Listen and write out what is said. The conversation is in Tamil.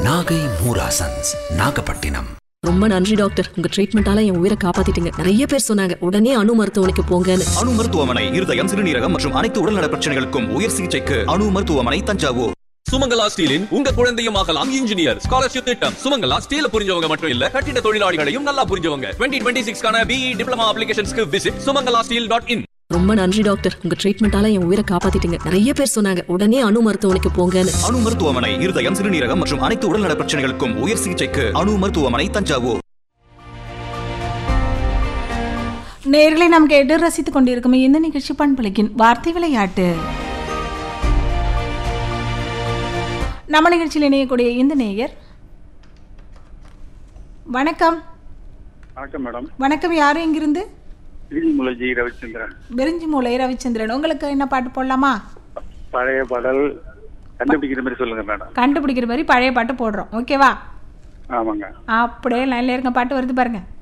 நாகை மூராசன்ஸ் நாகப்பட்டினம் ரொம்ப நன்றி டாக்டர் உங்க ட்ரீட்மெண்டால என் உயிரை காப்பாத்திட்டீங்க நிறைய பேர் சொன்னாங்க உடனே அணு மருத்துவமனைக்கு போங்கன்னு அணு மருத்துவமனை இருதயம் சிறுநீரகம் மற்றும் அனைத்து உடல்நல பிரச்சனைகளுக்கும் உயர் சிகிச்சைக்கு அணு மருத்துவமனை தஞ்சாவூர் சுமங்கலா ஸ்டீலின் உங்க குழந்தையும் ஆகலாம் இன்ஜினியர் ஸ்காலர்ஷிப் திட்டம் சுமங்கலா ஸ்டீல புரிஞ்சவங்க மட்டும் இல்ல கட்டிட தொழிலாளிகளையும் நல்லா புரிஞ்சவங்க டுவெண்ட்டி டுவெண்ட்டி சிக்ஸ்க்கான பிஇ டிப்ளமா அப்ளிகேஷன்ஸ்க்கு visit Sumangala steel dot in ரொம்ப நன்றி டாக்டர் உங்க ட்ரீட்மெண்டால என் உயிரை காப்பாத்திட்டீங்க நிறைய பேர் சொன்னாங்க உடனே அணு மருத்துவமனைக்கு போங்கன்னு அணு மருத்துவமனை இருதயம் சிறுநீரகம் மற்றும் அனைத்து உடல்நல பிரச்சனைகளுக்கும் உயர் சிகிச்சைக்கு அணு மருத்துவமனை தஞ்சாவூர் நேர்களை நாம் கேட்டு ரசித்துக் கொண்டிருக்கும் இந்த நிகழ்ச்சி பண்பலைக்கின் வார்த்தை விளையாட்டு நம்ம நிகழ்ச்சியில் இணையக்கூடிய இந்த நேயர் வணக்கம் வணக்கம் மேடம் வணக்கம் யாரும் இங்கிருந்து திருமலை ஜி ரவிச்சந்திரன் பெருஞ்சி மூளை ரவிச்சந்திரன் உங்களுக்கு என்ன பாட்டு போடலாமா பழைய பாடல் கண்டுபிடிக்கிற மாதிரி சொல்லுங்க மேடம் கண்டுபிடிக்கிற மாதிரி பழைய பாட்டு போடுறோம் ஓகேவா ஆமாங்க அப்படியே லைன்ல இருக்க பாட்டு வருது பாருங்க